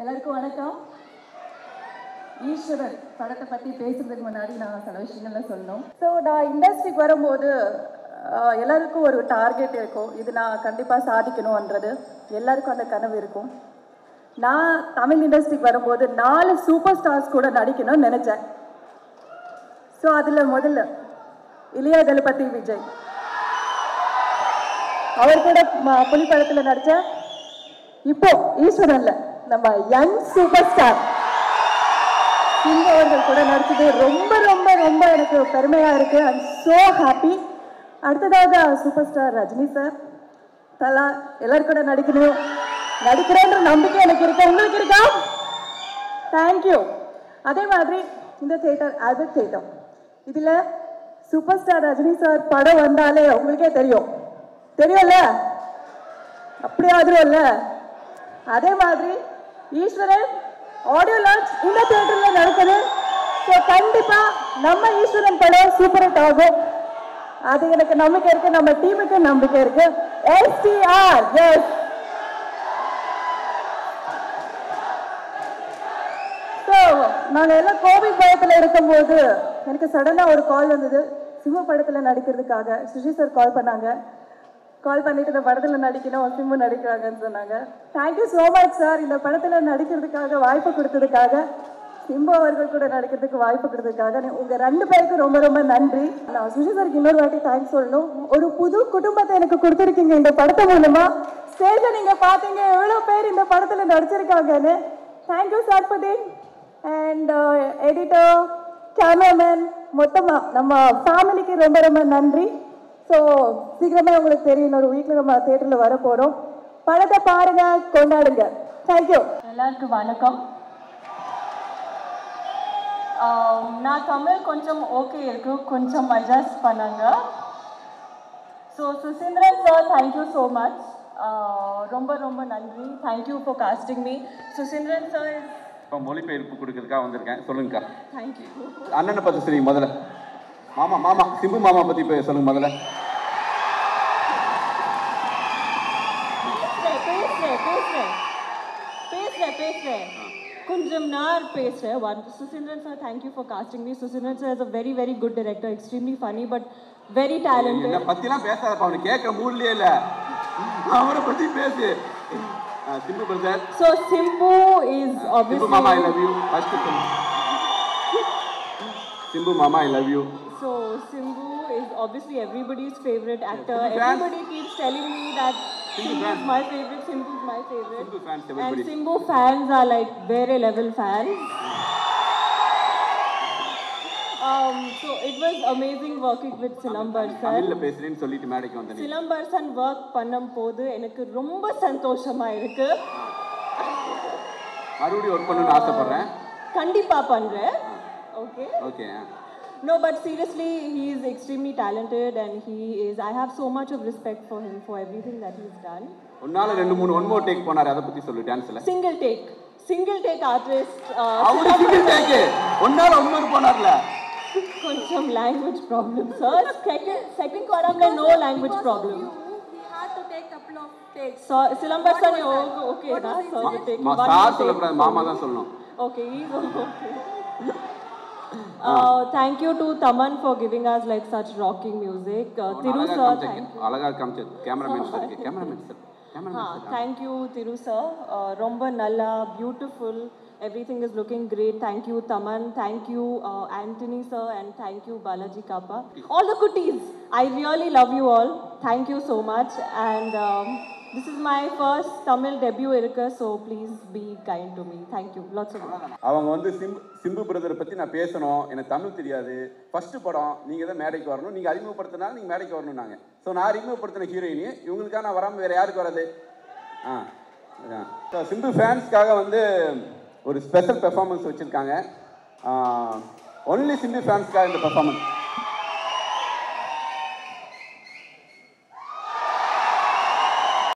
எல்லாருக்கும் வணக்கம் ஈஸ்வரன் படத்தை பற்றி பேசுறதுக்கு முன்னாடி நான் சில விஷயங்கள்ல சொல்லணும் ஸோ நான் இண்டஸ்ட்ரிக்கு வரும்போது ஆஹ், எல்லாருக்கும் ஒரு டார்கெட் இருக்கும் இது நான் கண்டிப்பாக சாதிக்கணுன்றது எல்லாருக்கும் அந்த கனவு இருக்கும் நான் தமிழ் இண்டஸ்ட்ரிக்கு வரும்போது நாலு சூப்பர் ஸ்டார்ஸ் கூட நடிக்கணும்னு நினச்சேன் ஸோ அதில் முதல்ல இளைய தளபதி விஜய் அவர் கூட ம- புலி படத்தில் நடிச்ச இப்போ ஈஸ்வரன்ல நம்ம யங் சூப்பர் ஸ்டார் சிங்க அவர்கள் கூட நடிச்சது ரொம்ப ரொம்ப ரொம்ப எனக்கு பெருமையா இருக்கு ஐம் so ஹாப்பி அடுத்ததாக சூப்பர் ஸ்டார் ரஜினி சார் தலா எல்லாரும் கூட நடிக்கணும் நடிக்கிறேன்ற நம்பிக்கை எனக்கு இருக்கு உங்களுக்கு இருக்கா தேங்க்யூ அதே மாதிரி இந்த தியேட்டர் ஆல்பர்ட் தியேட்டர் இதுல சூப்பர் ஸ்டார் ரஜினி சார் படம் வந்தாலே உங்களுக்கே தெரியும் தெரியும்ல அப்படி ஆதரவும்ல அதே மாதிரி ஈஸ்வரன் ஆடியோ லான்ச் இந்த தியேட்டர்ல நடக்குது ஸோ கண்டிப்பா நம்ம ஈஸ்வரன் படம் சூப்பர் ஹிட் ஆகும் அது எனக்கு நம்பிக்கை இருக்கு நம்ம டீமுக்கு நம்பிக்கை இருக்கு எஸ்டிஆர் எஸ் ஸோ நாங்கள் எல்லாம் கோவிட் பயத்தில் இருக்கும்போது எனக்கு சடனாக ஒரு கால் வந்தது சிம்ம படத்தில் நடிக்கிறதுக்காக சுஷி சார் கால் பண்ணாங்க கால் பண்ணிட்டு இந்த படத்தில் நடிக்கணும் சிம்மு நடிக்கிறாங்கன்னு சொன்னாங்க தேங்க்யூ ஸோ மச் சார் இந்த படத்தில் நடிக்கிறதுக்காக வாய்ப்பு கொடுத்ததுக்காக சிம்பு அவர்கள் கூட நடிக்கிறதுக்கு வாய்ப்பு கொடுத்ததுக்காக நீ- உங்க ரெண்டு பேருக்கும் ரொம்ப ரொம்ப நன்றி நான் சுஷி சாருக்கு இன்னொரு வாட்டி தேங்க்ஸ் சொல்லணும் ஒரு புது குடும்பத்தை எனக்கு கொடுத்துருக்கீங்க இந்த படத்தை மூலமா ஸ்டேஜை நீங்க பாத்தீங்க எவ்வளவு பேர் இந்த படத்துல நடிச்சிருக்காங்கன்னு thank you sir for thing and editor cameraman மொத்தமா நம்ம ஃபேமிலிக்கு ரொம்ப ரொம்ப நன்றி ஸோ சீக்கிரமே உங்களுக்கு தெரியும் இன்னொரு வீக்ல நம்ம தியேட்டர்ல வர போறோம் படத்தை பாருங்க கொண்டாடுங்க தேங்க்யூ எல்லாருக்கும் வணக்கம் ஆம், நான் தமிழ் கொஞ்சம் ஓகே இருக்கு கொஞ்சம் அட்ஜஸ்ட் பண்ணாங்க so Suseenthiran sir thank you so much ரொம்ப ரொம்ப நன்றி thank you for casting me Suseenthiran sir இப்போ மொழிபெயர்ப்பு கொடுக்கறதுக்காக வந்திருக்கேன் சொல்லுங்கக்கா தேங்க்யூ அண்ணனை பற்றி சொல்லுங்க முதல்ல மாமா மாமா சிம்பு மாமா பற்றி இப்போ சொல்லுங்க முதல்ல பேசுறேன் பேசுறேன் பேசுறேன் பேசுறேன் கொஞ்சம் நேர் பேசுறேன் one Suseenthiran sir thank you for casting me Suseenthiran sir is a very very good director extremely funny but very என்னை டேலண்டட் பற்றிலாம் பேசாதப்பா அவனுக்கு கேட்குற மூட்லயே இல்லை அவரை பற்றி பேசு ஆ, Simbu brother So Simbu is Simbu மாமா I obviously love you first Simbu மாமா I love you so Simbu is obviously everybody's favorite actor. Simbu fans. Everybody keeps telling me that Simbu Simbu is fans. my favorite, Simbu is my favorite. Simbu fans, and everybody. Simbu fans are like very level fans. Um, so it was amazing working with Silambarsan. தமிழில் பேசுறேன்னு சொல்லிட்டு மேடைக்கு வந்தேன் Silambarasan work பண்ணும் போது எனக்கு ரொம்ப சந்தோஷமா இருக்கு மறுபடியும் ஒர்க் பண்ணணும்னு ஆசைப்படுறேன் கண்டிப்பா பண்றேன் okay okay No, but seriously, he is extremely talented and he is. I have so much of respect for him for everything that he's done. ஒன்னால ரெண்டு மூணு ஒன் மோர் டேக் போனார் அதை பற்றி சொல்லு டான்ஸில் Single take. Single take artist. Uh, அவரு single take ஒன்னால ஒன்னொரு போனார்ல some language problem, sir. Second, second column, no language problem. We had to take couple of takes. So, Silambasan, okay, okay, na, so you take மா- one sir take. சொல்லக்கூடாது மாமா தான் சொல்லணும் Okay, he's okay. Uh, thank you to Taman for giving us like such rocking music. Uh, Thiru அழகா sir, காமிச்ச thank you. அழகா காமிச்ச cameraman sir cameraman sir cameraman हाँ sir thank you Thiru sir रोम्बा नल्ला beautiful everything is looking great thank you taman thank you uh, anthony sir and thank you balaji kappa all the cuties i really love you all thank you so much and um, this is my first tamil debut irukka so please be kind to me thank you lots of love அவங்க வந்து சிம்பு சிம்பு பிரதரை பற்றி நான் பேசணும் எனக்கு தமிழ் தெரியாது first படம் நீங்கள் தான் மேடைக்கு வரணும் நீங்கள் அறிமுகப்படுத்தினாலும் நீங்கள் மேடைக்கு வரணும்னாங்க ஸோ நான் அறிமுகப்படுத்தின ஹீரோயினி இவங்களுக்காக நான் வராமல் வேறு யாருக்கு வராது ஆ அதான். So, சிம்பு ஃபேன்ஸ்க்காக வந்து ஒரு ஸ்பெஷல் பெர்ஃபார்மன்ஸ் வச்சுருக்காங்க ஒன்லி சிம்பு ஃபேன்ஸ்க்காக இந்த பெர்ஃபார்மன்ஸ்